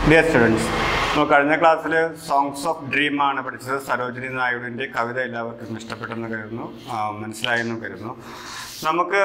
Dear students നമ്മൾ കഴിഞ്ഞ ക്ലാസ്സിൽ സോങ്സ് ഓഫ് ഡ്രീം ആണ് പഠിച്ചത് സരോജിനി നായിഡുവിൻ്റെ കവിത എല്ലാവർക്കും ഇഷ്ടപ്പെട്ടെന്ന് കരുതുന്നു ആ, മനസ്സിലായെന്ന് കരുതുന്നു നമുക്ക്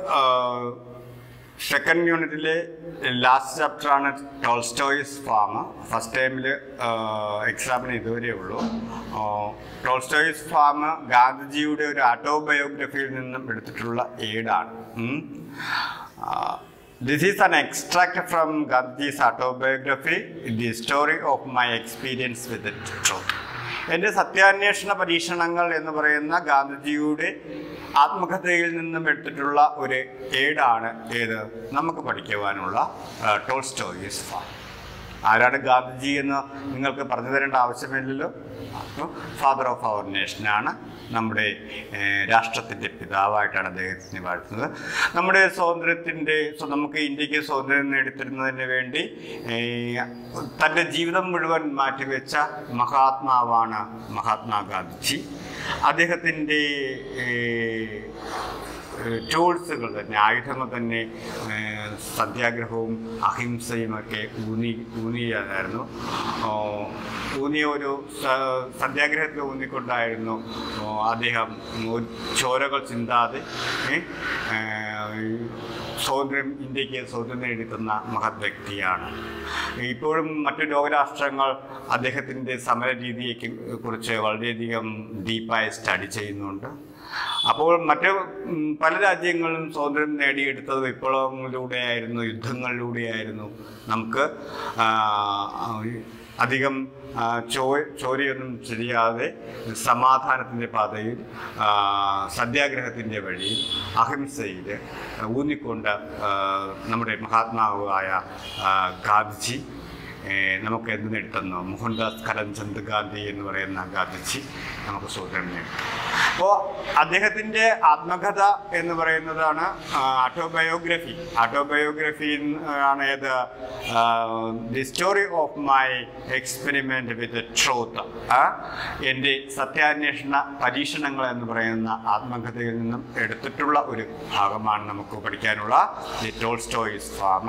സെക്കൻഡ് യൂണിറ്റിലെ ലാസ്റ്റ് ചാപ്റ്ററാണ് ടോൾസ്റ്റോയിസ് ഫാം ഫസ്റ്റ് ടൈമിൽ എക്സാമിന് ഇതുവരെ ഉള്ളൂ ടോൾസ്റ്റോയിസ് ഫാം ഗാന്ധിജിയുടെ ഒരു ഓട്ടോബയോഗ്രഫിയിൽ നിന്നും എടുത്തിട്ടുള്ള ഏടാണ് ഉം. ആ, This is an extract from Gandhi's autobiography, the story of my experience with the truth. എൻ്റെ സത്യാന്വേഷണ പരീക്ഷണങ്ങൾ എന്ന് പറയുന്ന ഗാന്ധിജിയുടെ ആത്മകഥയിൽ നിന്നും എടുത്തിട്ടുള്ള ഒരു ഏടാണ് ഏത് നമുക്ക് പഠിക്കുവാനുള്ള ടോൾസ്റ്റോയിസ് ഫാം ആരാണ് ഗാന്ധിജി എന്ന് നിങ്ങൾക്ക് പറഞ്ഞു തരേണ്ട ആവശ്യമില്ലല്ലോ ഫാദർ ഓഫ് അവർ നേഷനാണ് നമ്മുടെ ഏഹ്, രാഷ്ട്രത്തിൻ്റെ പിതാവായിട്ടാണ് അദ്ദേഹത്തിനെ വാഴ്ത്തുന്നത് നമ്മുടെ സ്വാതന്ത്ര്യത്തിൻ്റെ സ്വ- നമുക്ക് ഇന്ത്യക്ക് സ്വാതന്ത്ര്യം നേടിത്തരുന്നതിന് വേണ്ടി ഏഹ്, തൻ്റെ ജീവിതം മുഴുവൻ മാറ്റിവെച്ച മഹാത്മാവാണ് മഹാത്മാഗാന്ധിജി അദ്ദേഹത്തിൻ്റെ ഏഹ്, ടൂൾസുകൾ തന്നെ ആയുധങ്ങൾ തന്നെ ഏഹ്, സത്യാഗ്രഹവും അഹിംസയും ഒക്കെ ഊന്നി ഊന്നിയതായിരുന്നു ഓ, ഊന്നിയ ഒരു സ- സത്യാഗ്രഹത്തിൽ ഊന്നിക്കൊണ്ടായിരുന്നു ഓ, അദ്ദേഹം ഒരു ചോരകൾ ചിന്താതെ ഏ, ഏഹ്, സ്വാതന്ത്ര്യം ഇന്ത്യക്ക് സ്വാതന്ത്ര്യം നേടിത്തന്ന മഹത് വ്യക്തിയാണ് ഇപ്പോഴും മറ്റു ലോകരാഷ്ട്രങ്ങൾ അദ്ദേഹത്തിൻ്റെ സമര രീതിയെ കുറിച്ച് വളരെയധികം ഡീപ്പായി സ്റ്റഡി ചെയ്യുന്നുണ്ട് അപ്പോൾ മറ്റ് ഉം, പല രാജ്യങ്ങളും സ്വാതന്ത്ര്യം നേടിയെടുത്തത് വിപ്ലവങ്ങളിലൂടെയായിരുന്നു യുദ്ധങ്ങളിലൂടെയായിരുന്നു നമുക്ക് ആ, ആ, അധികം ആ, ചോ ചോരയൊന്നും ചെയ്യാതെ സമാധാനത്തിൻ്റെ പാതയിൽ ആ, സത്യാഗ്രഹത്തിൻ്റെ വഴിയിൽ അഹിംസയിൽ ഊന്നിക്കൊണ്ട് ആ, നമ്മുടെ മഹാത്മാവായ ആ, ഗാന്ധിജി ഏ, നമുക്ക് എന്ത് നേടിത്തന്നു മോഹൻദാസ് കരംചന്ദ് ഗാന്ധി എന്ന് പറയുന്ന ഗാന്ധിജി നമുക്ക് സ്വാതന്ത്ര്യം നേടി അപ്പോൾ അദ്ദേഹത്തിൻ്റെ ആത്മകഥ എന്ന് പറയുന്നതാണ് ഓട്ടോബയോഗ്രഫി ഓട്ടോബയോഗ്രഫി ആണ് ഏത് the story of my experiment with truth എൻ്റെ സത്യാന്വേഷണ പരീക്ഷണങ്ങൾ എന്ന് പറയുന്ന ആത്മകഥയിൽ നിന്നും എടുത്തിട്ടുള്ള ഒരു ഭാഗമാണ് നമുക്ക് പഠിക്കാനുള്ള the Tolstoy's farm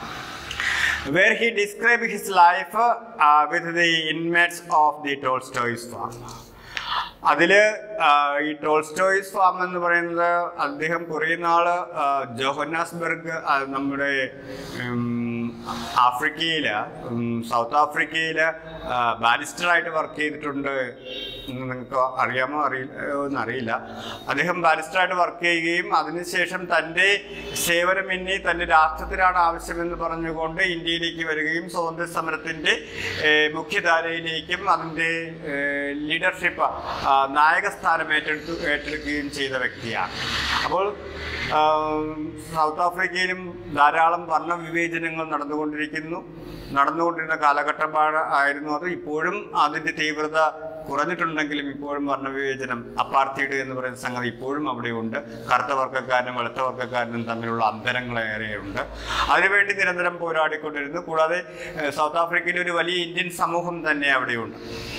where he described his life uh, with the inmates of the Tolstoy's farm. അതിൽ ഈ ടോൾസ്റ്റോയ്സ് ഫാം എന്ന് പറയുന്നത് അദ്ദേഹം കുറേ നാള് ആ, ജോഹന്നാസ്ബർഗ് ആ, നമ്മുടെ ഉം, ആഫ്രിക്കയില് ഉം, സൗത്ത് ആഫ്രിക്കയില് ആ, ബാരിസ്റ്ററായിട്ട് വർക്ക് ചെയ്തിട്ടുണ്ട് എന്ന് നിങ്ങൾക്ക് അറിയാമോ അറിയില്ല എന്നറിയില്ല അദ്ദേഹം ബാരിസ്റ്ററായിട്ട് വർക്ക് ചെയ്യുകയും അതിനുശേഷം തൻ്റെ സേവനം ഇനി തൻ്റെ രാഷ്ട്രത്തിനാണ് ആവശ്യമെന്ന് പറഞ്ഞുകൊണ്ട് ഇന്ത്യയിലേക്ക് വരികയും സ്വാതന്ത്ര്യ സമരത്തിൻ്റെ ഏഹ്, മുഖ്യധാരയിലേക്കും അതിൻ്റെ ഏഹ്, ലീഡർഷിപ്പ് ആ, നായക സ്ഥാനം ഏറ്റെടുത്തു ഏറ്റെടുക്കുകയും ചെയ്ത വ്യക്തിയാണ് അപ്പോൾ ആം, സൗത്ത് ആഫ്രിക്കയിലും ധാരാളം വർണ്ണവിവേചനങ്ങൾ നടന്നുകൊണ്ടിരിക്കുന്നു നടന്നുകൊണ്ടിരുന്ന കാലഘട്ടമാണ് ആയിരുന്നു അത് ഇപ്പോഴും അതിൻ്റെ തീവ്രത കുറഞ്ഞിട്ടുണ്ടെങ്കിലും ഇപ്പോഴും വർണ്ണവിവേചനം അപ്പാർത്തീഡ് എന്ന് പറയുന്ന സംഗതി ഇപ്പോഴും അവിടെയുണ്ട് കറുത്ത വർഗ്ഗക്കാരനും വെളുത്ത വർഗ്ഗക്കാരനും തമ്മിലുള്ള അന്തരങ്ങൾ ഏറെയുണ്ട് അതിനുവേണ്ടി നിരന്തരം പോരാടിക്കൊണ്ടിരുന്നു കൂടാതെ ഏഹ്, സൗത്ത് ആഫ്രിക്കയിലെ ഒരു വലിയ ഇന്ത്യൻ സമൂഹം തന്നെ അവിടെയുണ്ട്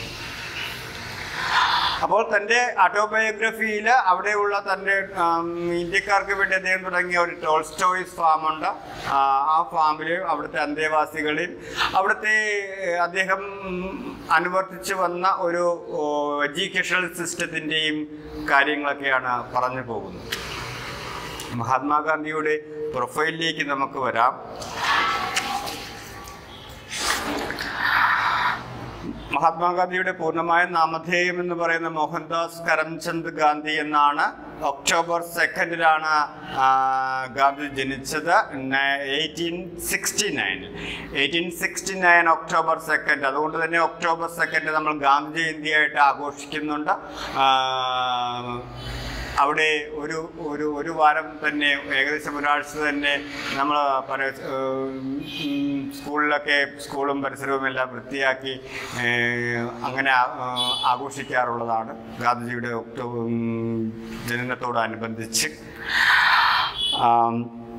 അപ്പോൾ തൻ്റെ ഓട്ടോബയോഗ്രഫിയിൽ അവിടെയുള്ള തൻ്റെ ആം, ഇന്ത്യക്കാർക്ക് വേണ്ടി അദ്ദേഹം തുടങ്ങിയ ഒരു ടോൾസ്റ്റോയ്സ് ഫാമുണ്ട് ആ, ആ ഫാമിൽ അവിടുത്തെ അന്തേവാസികളിൽ അവിടുത്തെ ഏഹ്, അദ്ദേഹം അനുവർത്തിച്ച് വന്ന ഒരു എഡ്യൂക്കേഷണൽ സിസ്റ്റത്തിൻ്റെയും കാര്യങ്ങളൊക്കെയാണ് പറഞ്ഞു പോകുന്നത് മഹാത്മാഗാന്ധിയുടെ പ്രൊഫൈലിലേക്ക് നമുക്ക് വരാം മഹാത്മാഗാന്ധിയുടെ പൂർണ്ണമായ നാമധേയം എന്ന് പറയുന്ന മോഹൻദാസ് കരംചന്ദ് ഗാന്ധി എന്നാണ് ഒക്ടോബർ സെക്കൻഡിലാണ് ഗാന്ധി ജനിച്ചത് eighteen sixty nine eighteen sixty nine October second അതുകൊണ്ട് തന്നെ ഒക്ടോബർ സെക്കൻഡ് നമ്മൾ ഗാന്ധി ജയന്തിയായിട്ട് ആഘോഷിക്കുന്നുണ്ട് ആ, അവിടെ ഒരു ഒരു ഒരു വാരം തന്നെ ഏകദേശം ഒരാഴ്ച തന്നെ നമ്മൾ പല ഉം, സ്കൂളിലൊക്കെ സ്കൂളും പരിസരവും എല്ലാം വൃത്തിയാക്കി ഏഹ്, അങ്ങനെ ആ- ആ, ആഘോഷിക്കാറുള്ളതാണ് ഗാന്ധിജിയുടെ ഒക്ടോബർ ജനനത്തോടനുബന്ധിച്ച് um,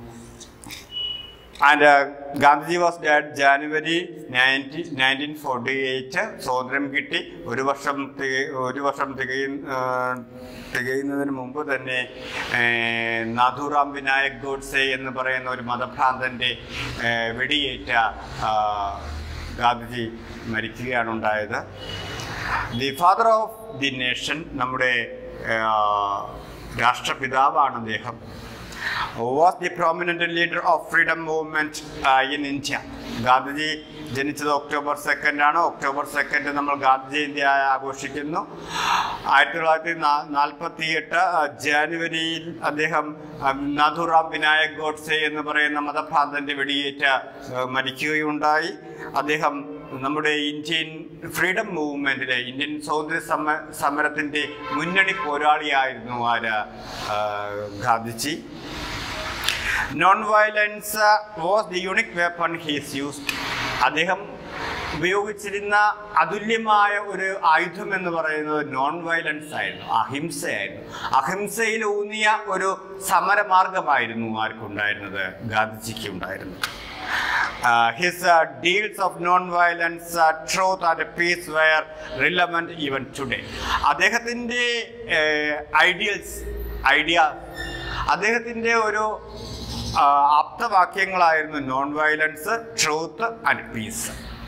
and Gandhiji was dad January nineteen nineteen forty eight സ്വാതന്ത്ര്യം കിട്ടി ഒരു വർഷം തിക- ഒരു വർഷം തികയും ആ, തികയുന്നതിന് മുമ്പ് തന്നെ ഏഹ്, നാഥുറാം വിനായക് ഗോഡ്സെ എന്ന് പറയുന്ന ഒരു മതഭ്രാന്തൻ്റെ ഏഹ്, വെടിയേറ്റ ആ, ഗാന്ധിജി മരിക്കുകയാണ് ഉണ്ടായത് the father of the nation നമ്മുടെ ആ, രാഷ്ട്രപിതാവാണ് അദ്ദേഹം was the prominent leader of freedom movement in India Gandhiji ജനിച്ചത് ഒക്ടോബർ സെക്കൻഡ് ആണ് ഒക്ടോബർ സെക്കൻഡ് നമ്മൾ ഗാന്ധി ജയന്തി ആയി ആഘോഷിക്കുന്നു ആയിരത്തി തൊള്ളായിരത്തി നാൽപ്പത്തി എട്ട് ജാനുവരിയിൽ അദ്ദേഹം ആ, നാഥുറാം വിനായക് ഗോഡ്സെ എന്ന് പറയുന്ന മതഭ്രാന്തന്റെ വെടിയേറ്റ് ആ, മരിക്കുകയുണ്ടായി അദ്ദേഹം നമ്മുടെ ഇന്ത്യൻ ഫ്രീഡം മൂവ്മെന്റിലെ ഇന്ത്യൻ സ്വാതന്ത്ര്യ സമ സമരത്തിന്റെ മുന്നണി പോരാളിയായിരുന്നു ആര് ആ, Gandhiji non violence was the unique weapon he's used അദ്ദേഹം ഉപയോഗിച്ചിരുന്ന അതുല്യമായ ഒരു ആയുധം എന്ന് പറയുന്നത് നോൺ വയലൻസ് ആയിരുന്നു അഹിംസയായിരുന്നു അഹിംസയിൽ ഊന്നിയ ഒരു സമരമാർഗമായിരുന്നു ആർക്കുണ്ടായിരുന്നത് ഗാന്ധിജിക്ക് ഉണ്ടായിരുന്നത് his deals of non violence truth and peace were relevant even today അദ്ദേഹത്തിൻ്റെ ഐഡിയൽസ് ഐഡിയ അദ്ദേഹത്തിൻ്റെ ഒരു ആ, ആപ്തവാക്യങ്ങളായിരുന്നു non violence truth and peace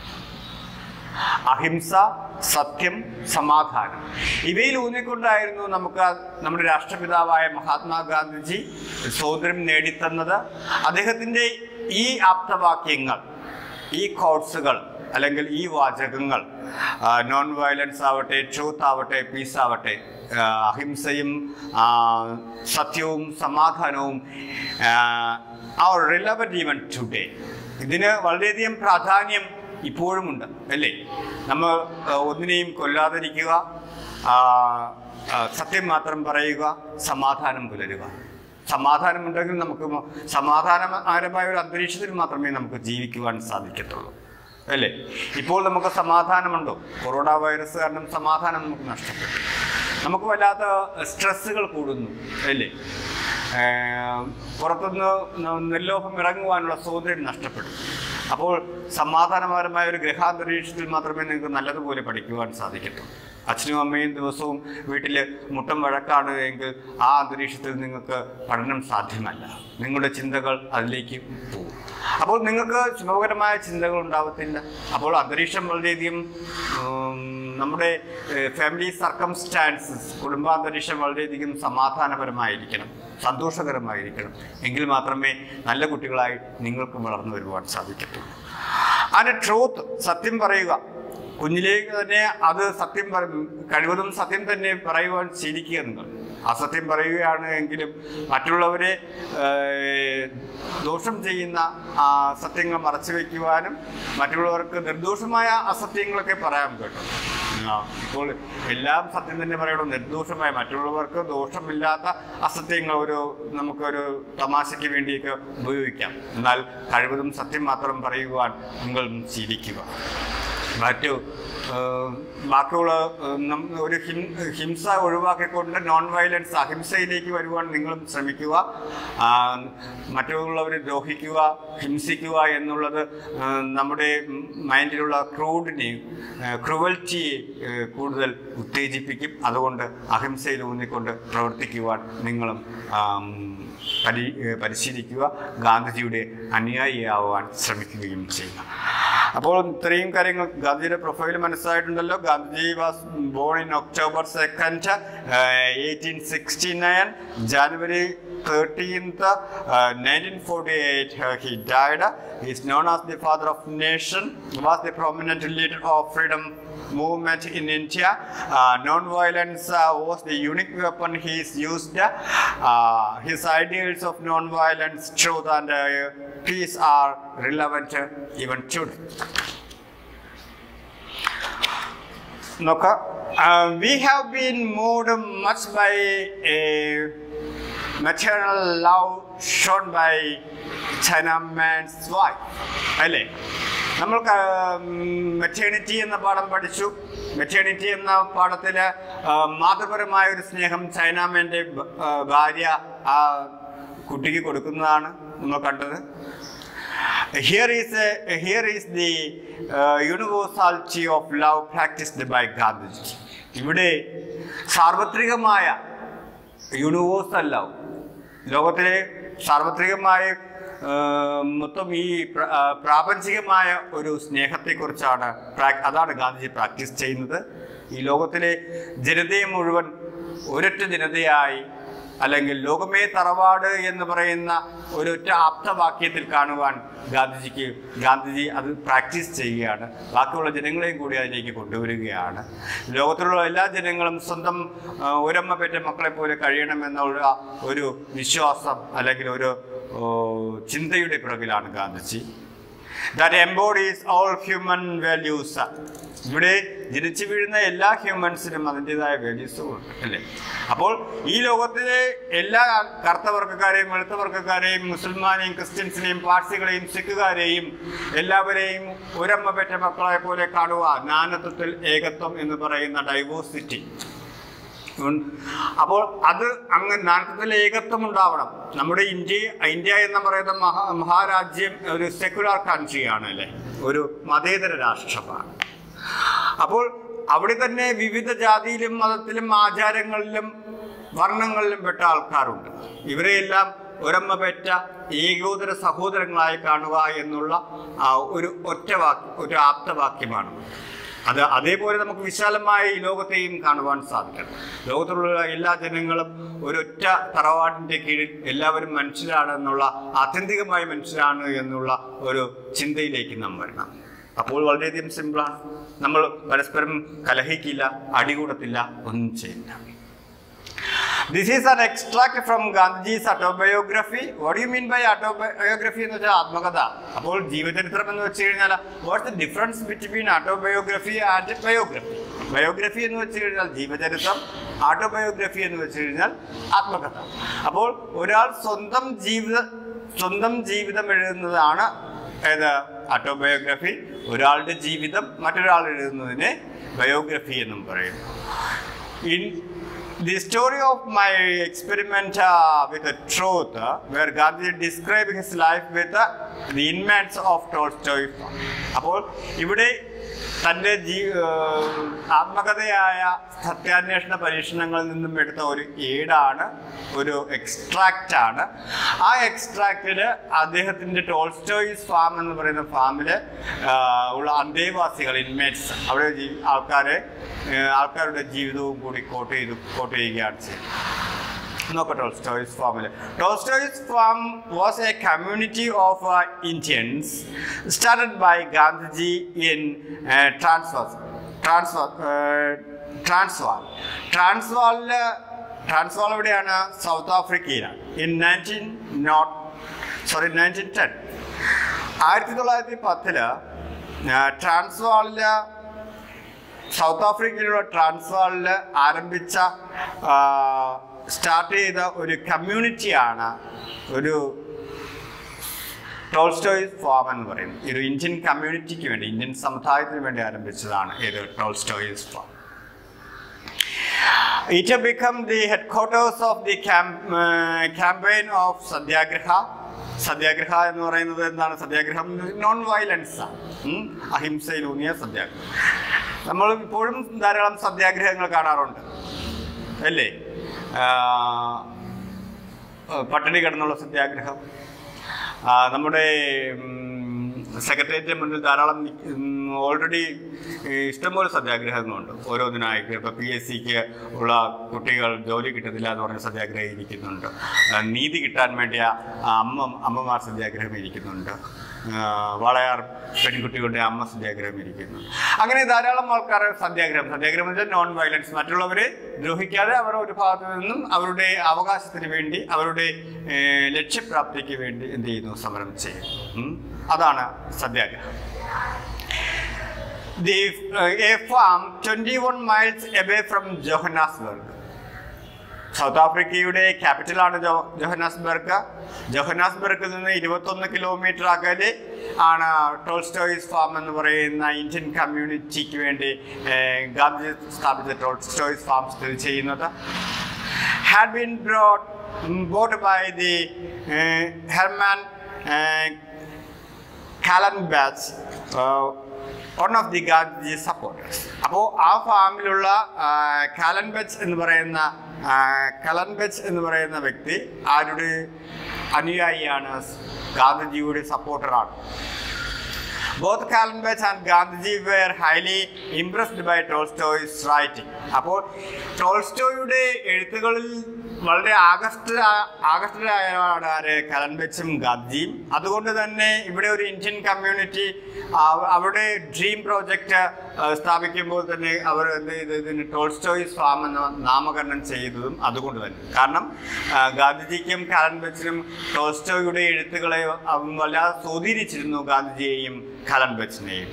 അഹിംസ സത്യം സമാധാനം ഇവയിൽ ഊന്നിക്കൊണ്ടായിരുന്നു നമുക്ക് നമ്മുടെ രാഷ്ട്രപിതാവായ മഹാത്മാഗാന്ധിജി സ്വാതന്ത്ര്യം നേടിത്തന്നത് അദ്ദേഹത്തിൻ്റെ ഈ ആപ്തവാക്യങ്ങൾ ഈ കോട്സുകൾ അല്ലെങ്കിൽ ഈ വാചകങ്ങൾ നോൺ വയലൻസ് ആവട്ടെ ട്രൂത്ത് ആവട്ടെ പീസ് ആവട്ടെ ആ, അഹിംസയും ആ, സത്യവും സമാധാനവും ആർ റിലവൻറ്റ് ഈവൻ ടുഡേ ഇതിന് വളരെയധികം പ്രാധാന്യം ഇപ്പോഴുമുണ്ട് അല്ലേ നമ്മൾ ആ, ഒന്നിനെയും കൊല്ലാതിരിക്കുക ആ, ആ, സത്യം മാത്രം പറയുക സമാധാനം പുലരുക സമാധാനമുണ്ടെങ്കിൽ നമുക്ക് മ- സമാധാനപരമായ ഒരു അന്തരീക്ഷത്തിൽ മാത്രമേ നമുക്ക് ജീവിക്കുവാൻ സാധിക്കത്തുള്ളൂ അല്ലേ ഇപ്പോൾ നമുക്ക് സമാധാനമുണ്ടോ കൊറോണ വൈറസ് കാരണം സമാധാനം നമുക്ക് നഷ്ടപ്പെട്ടു നമുക്ക് വല്ലാത്ത സ്ട്രെസ്സുകൾ കൂടുന്നു അല്ലേ ഏർ പുറത്തുനിന്ന് ന- നിർലോഭം ഇറങ്ങുവാനുള്ള സ്വാതന്ത്ര്യം നഷ്ടപ്പെടും അപ്പോൾ സമാധാനപരമായ ഒരു ഗ്രഹാന്തരീക്ഷത്തിൽ മാത്രമേ നിങ്ങൾക്ക് നല്ലതുപോലെ പഠിക്കുവാൻ സാധിക്കത്തുള്ളൂ അച്ഛനും അമ്മയും ദിവസവും വീട്ടിൽ മുട്ടം വഴക്കാണ് എങ്കിൽ ആ അന്തരീക്ഷത്തിൽ നിങ്ങൾക്ക് പഠനം സാധ്യമല്ല നിങ്ങളുടെ ചിന്തകൾ അതിലേക്ക് പോകും അപ്പോൾ നിങ്ങൾക്ക് ശുഭകരമായ ചിന്തകൾ ഉണ്ടാവത്തില്ല അപ്പോൾ അന്തരീക്ഷം വളരെയധികം ഉം, നമ്മുടെ ഫാമിലി സർക്കംസ്റ്റാൻസസ് കുടുംബാന്തരീക്ഷം വളരെയധികം സമാധാനപരമായിരിക്കണം സന്തോഷകരമായിരിക്കണം എങ്കിൽ മാത്രമേ നല്ല കുട്ടികളായി നിങ്ങൾക്ക് വളർന്നു വരുവാൻ സാധിക്കത്തുള്ളൂ അതിൻ്റെ ട്രൂത്ത് സത്യം പറയുക കുഞ്ഞിലേക്ക് തന്നെ അത് സത്യം പറ കഴിവതും സത്യം തന്നെ പറയുവാൻ ശീലിക്കുക നിങ്ങൾ അസത്യം പറയുകയാണ് എങ്കിലും മറ്റുള്ളവരെ ഏർ, ദോഷം ചെയ്യുന്ന ആ സത്യങ്ങൾ മറച്ചു വയ്ക്കുവാനും മറ്റുള്ളവർക്ക് നിർദോഷമായ അസത്യങ്ങളൊക്കെ പറയാൻ കേട്ടോ ആ, ഇപ്പോൾ എല്ലാം സത്യം തന്നെ പറയണം നിർദോഷമായ മറ്റുള്ളവർക്ക് ദോഷമില്ലാത്ത അസത്യങ്ങൾ ഒരു നമുക്കൊരു തമാശയ്ക്ക് വേണ്ടിയൊക്കെ ഉപയോഗിക്കാം എന്നാൽ കഴിവതും സത്യം മാത്രം പറയുവാൻ നിങ്ങൾ ശീലിക്കുക മറ്റു ഏഹ്, ബാക്കിയുള്ള ഏഹ്, നം- ഒരു ഹിം ഹിംസ ഒഴിവാക്കിക്കൊണ്ട് നോൺ വയലൻസ് അഹിംസയിലേക്ക് വരുവാൻ നിങ്ങളും ശ്രമിക്കുക ആ, മറ്റുള്ളവരെ ദ്രോഹിക്കുക ഹിംസിക്കുക എന്നുള്ളത് ഏഹ്, നമ്മുടെ മൈൻഡിലുള്ള ക്രൂഡിനെയും ക്രുവൽറ്റിയെ കൂടുതൽ ഉത്തേജിപ്പിക്കും അതുകൊണ്ട് അഹിംസയിൽ ഊന്നിക്കൊണ്ട് പ്രവർത്തിക്കുവാൻ നിങ്ങളും ആം, പരി ഏഹ്, പരിശീലിക്കുക ഗാന്ധിജിയുടെ അനുയായിയാവാൻ ശ്രമിക്കുകയും ചെയ്യുക അപ്പോൾ ഇത്രയും കാര്യങ്ങൾ ഗാന്ധിജിയുടെ പ്രൊഫൈൽ മനസ്സിലായിട്ടുണ്ടല്ലോ Gandhiji was born in October second eighteen sixty nine January thirteenth nineteen forty eight he died is known as the father of nation was the prominent leader of freedom movement in India. Uh, non-violence uh, was the unique weapon he's used. Uh, his ideals of non-violence, truth, and uh, peace are relevant uh, even today. നോക്കാം we have been moved much by maternal love shown by China man's wife അല്ലേ നമ്മൾ maternity എന്ന പാഠം പഠിച്ചു maternity എന്ന പാഠത്തിൽ മാതൃപരമായ ഒരു സ്നേഹം ചൈനാമേൻ്റെ ഭാര്യ ആ കുട്ടിക്ക് കൊടുക്കുന്നതാണ് നമ്മൾ കണ്ടത് here is a, here is the uh, universality of love practiced by Gandhiji. ഇവിടെ സാർവത്രികമായ യൂണിവേഴ്സൽ ലവ് ലോകത്തിലെ സാർവത്രികമായ ഏഹ്, മൊത്തം ഈ പ്ര- ആ, പ്രാപഞ്ചികമായ ഒരു സ്നേഹത്തെക്കുറിച്ചാണ് പ്രാ- അതാണ് ഗാന്ധിജി പ്രാക്ടീസ് ചെയ്യുന്നത് ഈ ലോകത്തിലെ ജനതയെ മുഴുവൻ ഒരൊറ്റ ജനതയായി അല്ലെങ്കിൽ ലോകമേ തറവാട് എന്ന് പറയുന്ന ഒരൊറ്റ ആപ്തവാക്യത്തിൽ കാണുവാൻ ഗാന്ധിജിക്ക് ഗാന്ധിജി അത് പ്രാക്ടീസ് ചെയ്യുകയാണ് ബാക്കിയുള്ള ജനങ്ങളെയും കൂടി അതിലേക്ക് കൊണ്ടുവരികയാണ് ലോകത്തിലുള്ള എല്ലാ ജനങ്ങളും സ്വന്തം ആ, ഒരമ്മ പെറ്റ മക്കളെ പോലെ കഴിയണമെന്നുള്ള ഒരു വിശ്വാസം അല്ലെങ്കിൽ ഒരു ഓ, ചിന്തയുടെ പിറകിലാണ് Gandhiji that embodies all human values ഇവിടെ ജനിച്ചു വീഴുന്ന എല്ലാ ഹ്യൂമൻസിനും അതിൻ്റെതായ വാല്യൂസ് ഉണ്ട് അല്ലേ അപ്പോൾ ഈ ലോകത്തിലെ എല്ലാ കറുത്ത വർഗ്ഗക്കാരെയും വെളുത്ത വർഗ്ഗക്കാരെയും മുസൽമാനെയും ക്രിസ്ത്യൻസിനെയും പാർസികളെയും സിഖുകാരെയും എല്ലാവരെയും ഒരമ്മ പെറ്റ മക്കളെ പോലെ കാണുക നാനത്വത്തിൽ ഏകത്വം എന്ന് പറയുന്ന ഡൈവേഴ്സിറ്റി ഉം. അപ്പോൾ അത് അങ്ങ് നാനത്വത്തിൽ ഏകത്വം ഉണ്ടാവണം നമ്മുടെ ഇന്ത്യ ഇന്ത്യ എന്ന് പറയുന്ന മഹാ മഹാരാജ്യം ഒരു സെക്യുലർ കൺട്രിയാണ് അല്ലേ ഒരു മതേതര രാഷ്ട്രമാണ് അപ്പോൾ അവിടെ തന്നെ വിവിധ ജാതിയിലും മതത്തിലും ആചാരങ്ങളിലും വർണ്ണങ്ങളിലും പെട്ട ആൾക്കാരുണ്ട് ഇവരെയെല്ലാം ഒരമ്മ പെറ്റ ഏകോദര സഹോദരങ്ങളായി കാണുക എന്നുള്ള ആ, ഒരു ഒറ്റ വാക്യം ഒരു ആപ്തവാക്യമാണ് അത് അതേപോലെ നമുക്ക് വിശാലമായ ഈ ലോകത്തെയും കാണുവാൻ സാധിക്കണം ലോകത്തിലുള്ള എല്ലാ ജനങ്ങളും ഒരൊറ്റ തറവാടിൻ്റെ കീഴിൽ എല്ലാവരും മനുഷ്യരാണെന്നുള്ള ആത്യന്തികമായ മനുഷ്യരാണ് എന്നുള്ള ഒരു ചിന്തയിലേക്ക് നാം വരണം അപ്പോൾ വളരെയധികം സിമ്പിളാണ് നമ്മൾ പരസ്പരം കലഹിക്കില്ല അടികൂടത്തില്ല ഒന്നും ചെയ്യില്ല this is an extract from Gandhiji's autobiography what you mean by autobiography എന്ന് വെച്ചാൽ ആത്മകഥ അപ്പോൾ ജീവചരിത്രം എന്ന് വെച്ച് കഴിഞ്ഞാൽ what's the difference between autobiography and biography biography എന്ന് വെച്ച് കഴിഞ്ഞാൽ ജീവചരിത്രം ഓട്ടോബയോഗ്രഫി എന്ന് വെച്ച് കഴിഞ്ഞാൽ ആത്മകഥ അപ്പോൾ ഒരാൾ സ്വന്തം ജീവിത സ്വന്തം ജീവിതം എഴുതുന്നതാണ് ഏത് ഓട്ടോബയോഗ്രഫി ഒരാളുടെ ജീവിതം മറ്റൊരാൾ എഴുതുന്നതിനെ ബയോഗ്രഫി എന്നും പറയുന്നു in the story of my experiment uh, with the truth, uh, where Gandhi described his life with uh, the inmates of Tolstoy. അപ്പോൾ ഇവിടെ തൻ്റെ ജീ ഏഹ് ആത്മകഥയായ സത്യാന്വേഷണ പരീക്ഷണങ്ങളിൽ നിന്നും എടുത്ത ഒരു ഏടാണ് ഒരു എക്സ്ട്രാക്റ്റ് ആണ് ആ എക്സ്ട്രാക്റ്റിൽ അദ്ദേഹത്തിൻ്റെ ടോൾസ്റ്റോയിസ് ഫാം എന്ന് പറയുന്ന ഫാമിൽ ഉള്ള അന്തേവാസികൾ ഇൻമേറ്റ്സ് അവിടെ ജീ- ആൾക്കാരെ ഏഹ് ആൾക്കാരുടെ ജീവിതവും കൂടി കോട്ട് ചെയ്ത് കോട്ട് ചെയ്യുകയാണ് ചെയ്യുന്നത് നോക്കട്ടെ ടോൾസ്റ്റോയ്സ് ഫാമിൽ Tolstoy's farm was a community of Indians started by Gandhiji in transfer transfer Transvaal ട്രാൻസ്വാളില് ട്രാൻസ്വാൾ എവിടെയാണ് സൗത്ത് ആഫ്രിക്കയിലാണ് in nineteen nought sorry nineteen ten ആയിരത്തി തൊള്ളായിരത്തി പത്തില് ട്രാൻസ്വാളില് സൗത്ത് ആഫ്രിക്കയിലുള്ള ട്രാൻസ്വാളിൽ ആരംഭിച്ച സ്റ്റാർട്ട് ചെയ്ത ഒരു കമ്മ്യൂണിറ്റിയാണ് ഒരു ടോൾസ്റ്റോയ്സ് ഫാം എന്ന് പറയുന്നത് ഒരു ഇന്ത്യൻ കമ്മ്യൂണിറ്റിക്ക് വേണ്ടി ഇന്ത്യൻ സമുദായത്തിന് വേണ്ടി ആരംഭിച്ചതാണ് ഇത് Tolstoy's farm It had become the headquarters of the camp, uh, campaign of Satyagraha Satyagraha എന്ന് പറയുന്നത് എന്താണ് സത്യാഗ്രഹം നോൺ വയലൻസ് അഹിംസയിലൂന്നിയ സത്യാഗ്രഹം നമ്മൾ ഇപ്പോഴും ധാരാളം സത്യാഗ്രഹങ്ങൾ കാണാറുണ്ട് അല്ലേ ആ, പട്ടിണി കിടന്നുള്ള സത്യാഗ്രഹം ആ, നമ്മുടെ സെക്രട്ടേറിയറ്റിന് മുന്നിൽ ധാരാളം ഓൾറെഡി ഇഷ്ടംപോലെ സത്യാഗ്രഹങ്ങളുണ്ട് ഓരോന്നിനായിട്ട് ഇപ്പോൾ പി എസ് സിക്ക് ഉള്ള കുട്ടികൾ ജോലി കിട്ടുന്നില്ല എന്ന് പറഞ്ഞ സത്യാഗ്രഹം ഇരിക്കുന്നുണ്ട് ആ, നീതി കിട്ടാൻ വേണ്ടി ആ അമ്മ അമ്മമാർ സത്യാഗ്രഹം ഇരിക്കുന്നുണ്ട് ആ, വളയാർ പെൺകുട്ടികളുടെ അമ്മ സത്യാഗ്രഹം ഇരിക്കുന്നു അങ്ങനെ ധാരാളം ആൾക്കാർ സത്യാഗ്രഹം സത്യാഗ്രഹം എന്ന് വെച്ചാൽ നോൺ വയലൻസ് മറ്റുള്ളവരെ ദ്രോഹിക്കാതെ അവർ ഒരു ഭാഗത്തു നിന്നും അവരുടെ അവകാശത്തിന് വേണ്ടി അവരുടെ ഏഹ്, ലക്ഷ്യപ്രാപ്തിക്ക് വേണ്ടി എന്ത് ചെയ്യുന്നു സമരം ചെയ്യുന്നു ഉം. അതാണ് സത്യാഗ്രഹം the a farm twenty one miles away from Johannesburg South ആഫ്രിക്കയുടെ ക്യാപിറ്റലാണ് ജോ ജോഹനാസ്ബർഗ് ജോഹനാസ്ബർഗിൽ നിന്ന് ഇരുപത്തൊന്ന് കിലോമീറ്റർ അകലെ ആണ് ടോൾസ്റ്റോയ്സ് ഫാം എന്ന് പറയുന്ന ഇന്ത്യൻ കമ്മ്യൂണിറ്റിക്ക് വേണ്ടി ഏഹ്, ഗാന്ധി സ്ഥാപിച്ച ടോൾസ്റ്റോയ്സ് ഫാം സ്ഥിതി ചെയ്യുന്നത് had been brought bought by the uh, Herman uh, Kallenbach uh, one of the Gandhi supporters അപ്പോൾ ആ ഫാമിലുള്ള കലൻ ബെച്ച് എന്ന് പറയുന്ന ആ, കലൻ ബെച്ച് എന്ന് പറയുന്ന വ്യക്തി ആരുടെ അനുയായിയാണ് ഗാന്ധിജിയുടെ സപ്പോർട്ടറാണ് both Kallenbach and Gandhiji were highly impressed by Tolstoy's writing അപ്പോൾ ടോൾസ്റ്റോയുടെ എഴുത്തുകളിൽ വളരെ ആകർഷ്ട ആകർഷ്ടരായാണ് ആര് കലൻബെച്ചും ഗാന്ധിജിയും അതുകൊണ്ട് തന്നെ ഇവിടെ ഒരു ഇന്ത്യൻ കമ്മ്യൂണിറ്റി അവരുടെ ഡ്രീം പ്രോജക്റ്റ് സ്ഥാപിക്കുമ്പോൾ തന്നെ അവർ എന്ത് ചെയ്തു ഇതിന് ടോൾസ്റ്റോയ്സ് ഫാം എന്ന് നാമകരണം ചെയ്തതും അതുകൊണ്ട് തന്നെ കാരണം ആ, ഗാന്ധിജിക്കും കലൻബെച്ചിനും ടോൾസ്റ്റോയുടെ എഴുത്തുകളെ അവ- വല്ലാതെ സ്വാധീനിച്ചിരുന്നു ഗാന്ധിജിയെയും കലൻബെച്ചിനെയും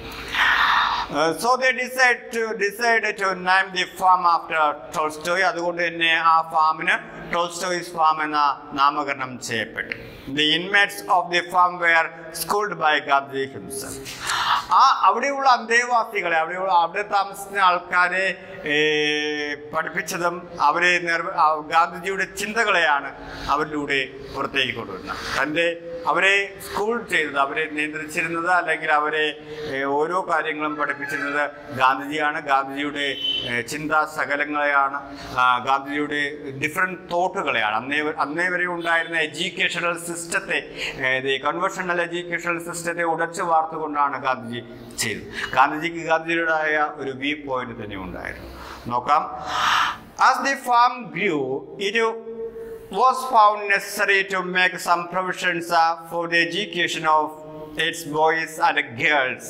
so they decide to decide to name the farm after Tolstoy അതുകൊണ്ട് തന്നെ ആ ഫാമിന് ടോൾസ്റ്റോയ്സ് ഫാം എന്ന നാമകരണം ചെയ്യപ്പെട്ടു the inmates of the farm were schooled by Gandhi himself ആ അവിടെയുള്ള അന്തേവാസികളെ അവിടെയുള്ള അവിടെ താമസിക്കുന്ന ആൾക്കാരെ ഏ, പഠിപ്പിച്ചതും അവരെ നിർ- ആ ഗാന്ധിജിയുടെ ചിന്തകളെയാണ് അവരിലൂടെ പുറത്തേക്ക് കൊണ്ടുവരുന്നത് തൻ്റെ അവരെ സ്കൂൾ ചെയ്തത് അവരെ നിയന്ത്രിച്ചിരുന്നത് അല്ലെങ്കിൽ അവരെ ഏ, ഓരോ കാര്യങ്ങളും പഠിപ്പിച്ചിരുന്നത് ഗാന്ധിജിയാണ് ഗാന്ധിജിയുടെ ഏ, ചിന്താ സകലങ്ങളെയാണ് ആ, ഗാന്ധിജിയുടെ ഡിഫറെൻറ്റ് തോട്ടുകളെയാണ് അന്നേ അന്നേ വരെ ഉണ്ടായിരുന്ന എഡ്യൂക്കേഷണൽ സിസ്റ്റത്തെ കൺവെർഷണൽ എഡ്യൂക്കേഷണൽ സിസ്റ്റത്തെ ഉടച്ചു വാർത്തുകൊണ്ടാണ് ഗാന്ധിജി ചെയ്തത് ഗാന്ധിജിക്ക് ഗാന്ധിജിയുടേതായ ഒരു വ്യൂ പോയിന്റ് തന്നെ ഉണ്ടായിരുന്നു നോക്കാം ആസ് ദി ഫാം ഗ്രൂ ഇരു was found necessary to make some provisions uh, for the education of its boys and girls.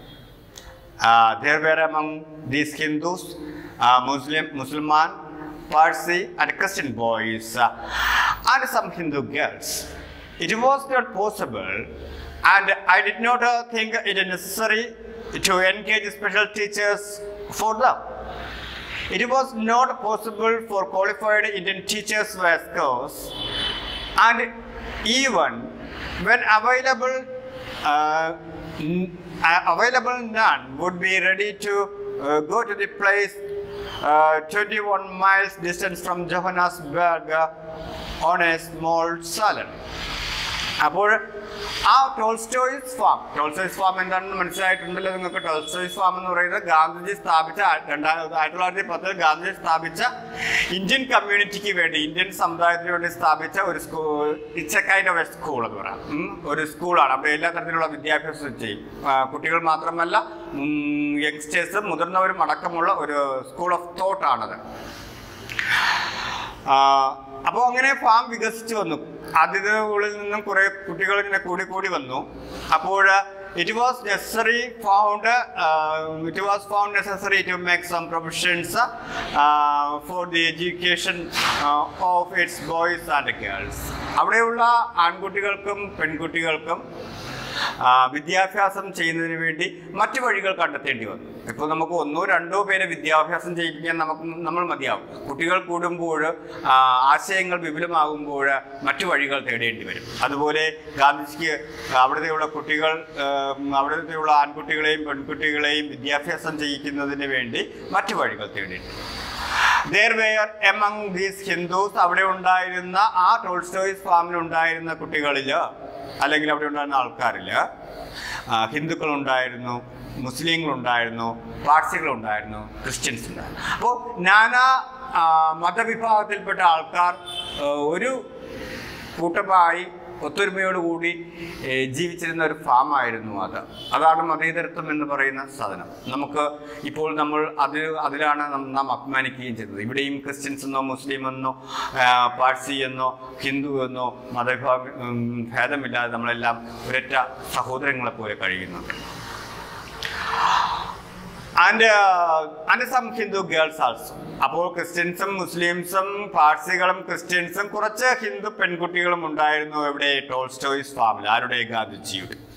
Uh, there were among these Hindus, uh, Muslim, Musliman, Parsi, and Christian boys, uh, and some Hindu girls. It was not possible, and I did not uh, think it necessary to engage special teachers for them. It was not possible for qualified Indian teachers were scarce, and even when available, uh, n- uh, available none would be ready to uh, go to the place uh, 21 miles distance from Johannesburg uh, on a small salary. അപ്പോൾ ആ Tolstoy's farm Tolstoy's farm എന്താണെന്ന് മനസ്സിലായിട്ടുണ്ടല്ലോ നിങ്ങൾക്ക് Tolstoy's farm എന്ന് പറയുന്നത് ഗാന്ധിജി സ്ഥാപിച്ച ആ- രണ്ടായിരത്തി ആയിരത്തി തൊള്ളായിരത്തി പത്തിൽ ഗാന്ധിജി സ്ഥാപിച്ച ഇന്ത്യൻ കമ്മ്യൂണിറ്റിക്ക് വേണ്ടി ഇന്ത്യൻ സമുദായത്തിന് വേണ്ടി സ്ഥാപിച്ച ഒരു school it's a kind of a school എന്ന് പറയാം ഉം, ഒരു സ്കൂളാണ് അവിടെ എല്ലാ തരത്തിലുള്ള വിദ്യാഭ്യാസം ചെയ്യും ആ, കുട്ടികൾ മാത്രമല്ല യങ്സ്റ്റേഴ്സും മുതിർന്നവരും അടക്കമുള്ള ഒരു സ്കൂൾ ഓഫ് തോട്ടാണത് അപ്പോൾ അങ്ങനെ ഫാം വികസിച്ചു വന്നു ആദ്യതകളിൽ നിന്നും കുറെ കുട്ടികൾ ഇങ്ങനെ കൂടി കൂടി വന്നു അപ്പോൾ it was necessary found it was found necessary to make some provisions for the education of its boys and girls അവിടെയുള്ള ആൺകുട്ടികൾക്കും പെൺകുട്ടികൾക്കും ആ, വിദ്യാഭ്യാസം ചെയ്യുന്നതിന് വേണ്ടി മറ്റു വഴികൾ കണ്ടെത്തേണ്ടി വന്നു ഇപ്പോൾ നമുക്ക് ഒന്നോ രണ്ടോ പേരെ വിദ്യാഭ്യാസം ചെയ്യിപ്പിക്കാൻ നമുക്ക് നമ്മൾ മതിയാവും കുട്ടികൾ കൂടുമ്പോൾ ആ, ആശയങ്ങൾ വിപുലമാകുമ്പോൾ മറ്റു വഴികൾ തേടേണ്ടി വരും അതുപോലെ ഗാന്ധിജിക്ക് അവിടുത്തെയുള്ള കുട്ടികൾ ഉം, അവിടുത്തെയുള്ള ആൺകുട്ടികളെയും പെൺകുട്ടികളെയും വിദ്യാഭ്യാസം ചെയ്യിക്കുന്നതിന് വേണ്ടി മറ്റു വഴികൾ തേടേണ്ടി വരും There were among these Hindus അവിടെ ഉണ്ടായിരുന്ന ആ ടോൾസ്റ്റോയ്സ് ഫാമിൽ ഉണ്ടായിരുന്ന കുട്ടികളിൽ അല്ലെങ്കിൽ അവിടെ ഉണ്ടായിരുന്ന ആൾക്കാരിൽ ഹിന്ദുക്കളുണ്ടായിരുന്നു മുസ്ലിങ്ങളുണ്ടായിരുന്നു പാർസികളുണ്ടായിരുന്നു ക്രിസ്ത്യൻസ് ഉണ്ടായിരുന്നു അപ്പോൾ നാനാ ആ, മതവിഭാഗത്തിൽപ്പെട്ട ആൾക്കാർ ആ, ഒരു കൂട്ടമായി ഒത്തൊരുമയോടുകൂടി ഏ, ജീവിച്ചിരുന്ന ഒരു ഫാമായിരുന്നു അത് അതാണ് മതേതരത്വം എന്ന് പറയുന്ന സാധനം നമുക്ക് ഇപ്പോൾ നമ്മൾ അത് അതിലാണ് നം- നാം അഭിമാനിക്കുകയും ചെയ്യുന്നത് ഇവിടെയും ക്രിസ്ത്യൻസ് എന്നോ മുസ്ലിം എന്നോ ആ, പാഴ്സി എന്നോ ഹിന്ദു എന്നോ മതവിഭാഗം ഉം, ഭേദമില്ലാതെ നമ്മളെല്ലാം ഒരൊറ്റ സഹോദരങ്ങളെ പോലെ കഴിയുന്നുണ്ട് and and some Hindu girls also അപ്പോൾ ക്രിസ്ത്യൻസും മുസ്ലിംസും പാഴ്സികളും ക്രിസ്ത്യൻസും കുറച്ച് ഹിന്ദു പെൺകുട്ടികളും ഉണ്ടായിരുന്നു ഇവിടെ ടോൾസ്റ്റോയ്സ് ഫാമിൽ ആരുടെ ഗാന്ധിജിയുടെ